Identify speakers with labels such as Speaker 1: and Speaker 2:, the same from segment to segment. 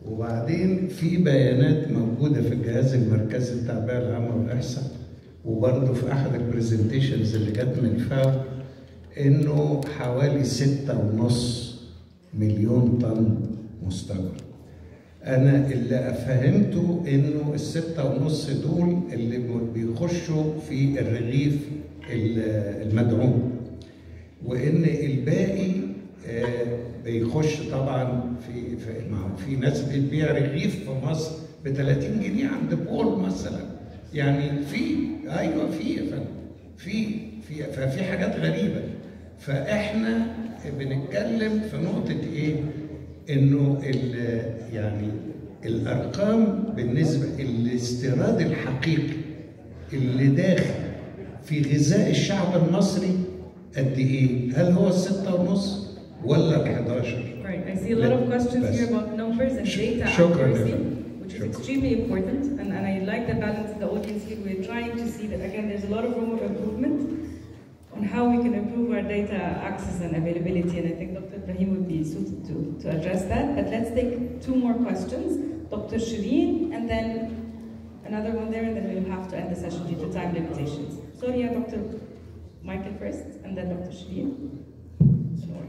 Speaker 1: وبعدين في بيانات موجوده في الجهاز المركزي التعبئه العامه والاحصاء وبرضه في احد البرزنتيشنز اللي جت من الفاو انه حوالي ستة ونص مليون طن مستورد انا اللي فهمته انه الستة ونص دول اللي بيخشوا في الرغيف المدعوم وان الباقي بيخش طبعا في في, في ناس بتبيع رغيف في مصر ب 30 جنيه عند بول مثلا يعني في ايوه في يا فندم في في ففي حاجات غريبه فاحنا بنتكلم في نقطه ايه؟ انه يعني الارقام بالنسبه الاستيراد الحقيقي اللي داخل في غذاء الشعب المصري قد ايه؟ هل هو الستة ونص ولا ال 11
Speaker 2: Right. I see a lot of questions here about numbers and data
Speaker 1: شكرا
Speaker 2: accuracy,
Speaker 1: لك.
Speaker 2: which is
Speaker 1: شكرا.
Speaker 2: extremely important. And, and I like the balance in the audience here. We're trying to see that again, there's a lot of room of improvement on how we can improve our data access and availability. And I think Dr. Ibrahim would be suited to, to address that. But let's take two more questions. Dr. Shireen, and then another one there, and then we'll have to end the session due to time limitations. Sorry, yeah, Dr. Michael first, and then Dr. Shireen. Sure.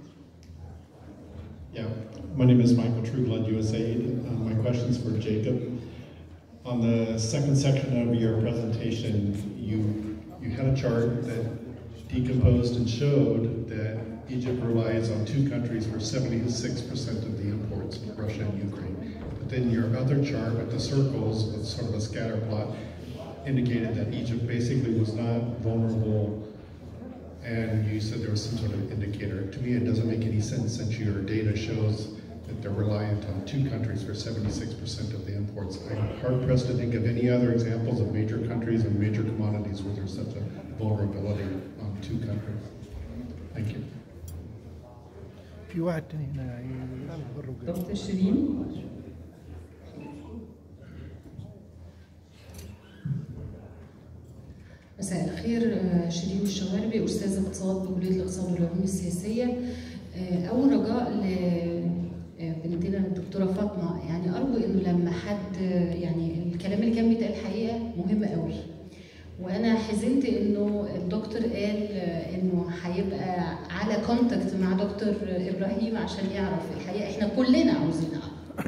Speaker 3: Yeah, my name is Michael Trueblood, USAID. Uh, my question's for Jacob. On the second section of your presentation, you you had a chart that decomposed and showed that Egypt relies on two countries for 76% of the imports, Russia and Ukraine. But then your other chart with the circles, with sort of a scatter plot, indicated that Egypt basically was not vulnerable and you said there was some sort of indicator. To me, it doesn't make any sense since your data shows that they're reliant on two countries for 76% of the imports. I'm hard pressed to think of any other examples of major countries and major commodities where there's such a vulnerability on two countries. Thank you.
Speaker 4: في واحد تاني هنا يبرر
Speaker 2: Dr. Shireen.
Speaker 5: مساء الخير آه، شيرين الشواربي استاذه اقتصاد بكليه الاقتصاد والعلوم السياسيه آه، اول رجاء لبنتنا الدكتوره فاطمه يعني ارجو انه لما حد آه، يعني الكلام اللي كان بيتقال حقيقه مهم قوي وانا حزنت انه الدكتور قال آه، انه هيبقى على كونتاكت مع دكتور ابراهيم عشان يعرف الحقيقه احنا كلنا عاوزين نعرف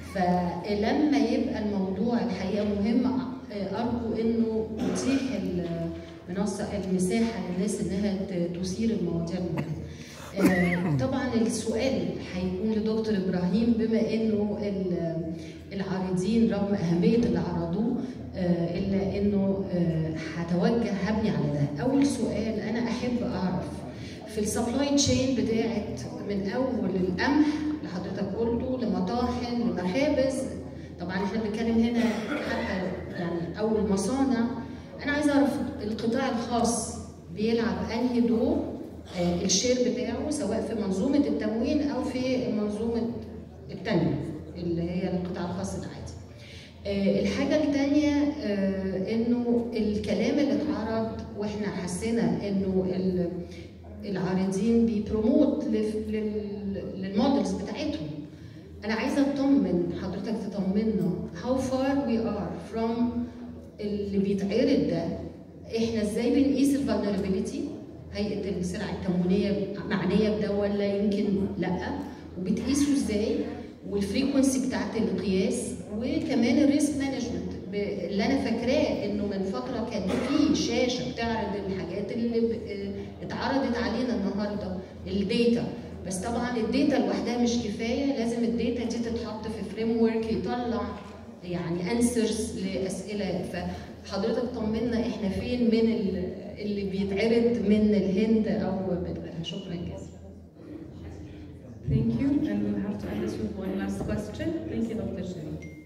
Speaker 5: فلما يبقى الموضوع الحقيقه مهم آه، ارجو انه تتيح المنصه المساحه للناس انها ت- تثير المواضيع المهمه. آه، طبعا السؤال هيكون لدكتور ابراهيم بما انه ال- العارضين رغم اهميه اللي عرضوه آه، الا انه آه، هتوجه هبني على ده. اول سؤال انا احب اعرف في السبلاي تشين بتاعت من اول القمح اللي حضرتك قلته لمطاحن لمخابز طبعا احنا بنتكلم هنا حتى يعني اول مصانع انا عايزه اعرف القطاع الخاص بيلعب انهي دور آه، الشير بتاعه سواء في منظومه التموين او في منظومه التنميه اللي هي القطاع الخاص العادي. آه، الحاجة التانية آه، إنه الكلام اللي اتعرض وإحنا حسينا إنه ال- العارضين بيبروموت لل- لل- للمودلز بتاعتهم. أنا عايزة أطمن حضرتك تطمنا how far we are from اللي بيتعرض ده إحنا إزاي بنقيس الفولنربيليتي هيئة السلع التموينية معنية بده ولا يمكن لأ وبتقيسوا إزاي والفريكونسي بتاعت القياس وكمان الريسك مانجمنت اللي انا فاكراه انه من فتره كان في شاشه بتعرض الحاجات اللي ب- اه اتعرضت علينا النهارده الداتا بس طبعا الداتا لوحدها مش كفايه لازم الداتا دي تتحط في فريم ورك يطلع يعني انسرز لاسئله فحضرتك طمنا احنا فين من ال- اللي بيتعرض من الهند او من غيرها شكرا جزيلا
Speaker 2: Thank you, and we'll have to end this with one last question. Thank you, Dr. Shireen.